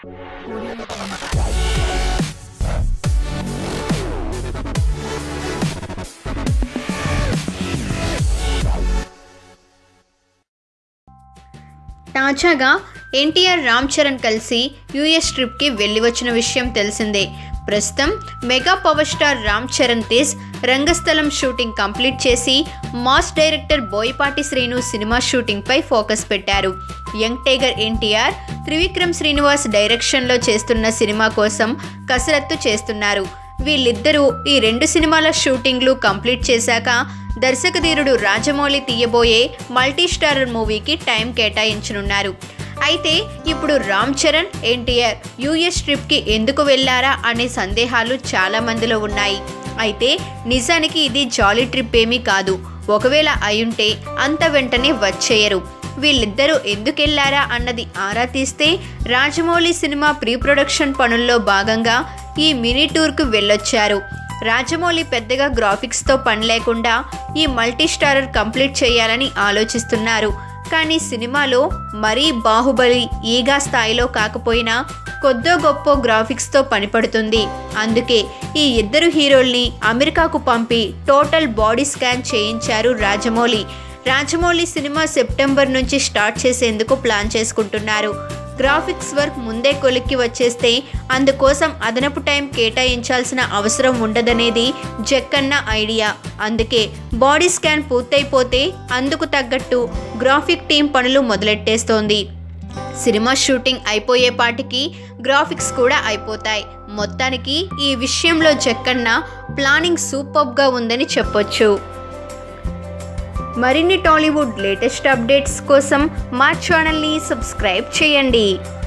తాజాగా ఎన్టీఆర్ రామ్ చరణ్ కలిసి యూఎస్ ట్రిప్కి వెళ్ళి వచ్చిన విషయం తెలిసిందే ప్రస్తుతం mega power star Ram Charan Tej Rangasthalam shooting complete చేసి mass director Boyapati Srinu cinema షూటింగ్పై ఫోకస్ పెట్టారు యంగ్ టైగర్ ఎన్టీఆర్ త్రివిక్రమ్ శ్రీనివాస్ డైరెక్షన్లో చేస్తున్న సినిమా కోసం కసరత్తు చేస్తున్నారు వీళ్ళిద్దరూ ఈ రెండు సినిమాల షూటింగ్లు కంప్లీట్ చేశాక దర్శకధీరుడు రాజమౌళి తీయబోయే మల్టీ స్టారర్ మూవీకి టైం కేటాయించనున్నారు అయితే ఇప్పుడు రామ్ చరణ్ ఎన్టీఆర్ యూఎస్ ట్రిప్కి ఎందుకు వెళ్ళారా అనే సందేహాలు చాలా మందిలో ఉన్నాయి అయితే నిజానికి ఇది జాలీ ట్రిప్ ఏమీ కాదు ఒకవేళ అయుంటే అంత వెంటనే వచ్చేయరు వీళ్ళిద్దరూ ఎందుకు వెళ్ళారా అన్నది ఆరా తీస్తే రాజమౌళి సినిమా ప్రీ ప్రొడక్షన్ పనుల్లో భాగంగా ఈ మినీ టూర్కు వెళ్ళొచ్చారు రాజమౌళి పెద్దగా గ్రాఫిక్స్తో పని లేకుండా ఈ మల్టీ స్టారర్ కంప్లీట్ చేయాలని ఆలోచిస్తున్నారు కానీ సినిమాలో మరీ బాహుబలి ఈగా స్థాయిలో కాకపోయినా కొద్దో గొప్ప గ్రాఫిక్స్తో పనిపడుతుంది అందుకే ఈ ఇద్దరు హీరోల్ని అమెరికాకు పంపి టోటల్ బాడీ స్కాన్ చేయించారు రాజమౌళి రాజమౌళి సినిమా సెప్టెంబర్ నుంచి స్టార్ట్ చేసేందుకు ప్లాన్ చేసుకుంటున్నారు గ్రాఫిక్స్ వర్క్ ముందే కొలిక్కి వచ్చేస్తే అందుకోసం అదనపు టైం కేటాయించాల్సిన అవసరం ఉండదనేది జక్కన్న ఐడియా అందుకే బాడీ స్కాన్ పూర్తయిపోతే అందుకు తగ్గట్టు గ్రాఫిక్ టీం పనులు మొదలెట్టేస్తోంది సినిమా షూటింగ్ అయిపోయేపాటికి గ్రాఫిక్స్ కూడా అయిపోతాయి మొత్తానికి ఈ విషయంలో జక్కన్న ప్లానింగ్ సూపర్గా ఉందని చెప్పొచ్చు మరిన్ని టాలీవుడ్ లేటెస్ట్ అప్డేట్స్ కోసం మా ఛానల్ని సబ్స్క్రైబ్ చేయండి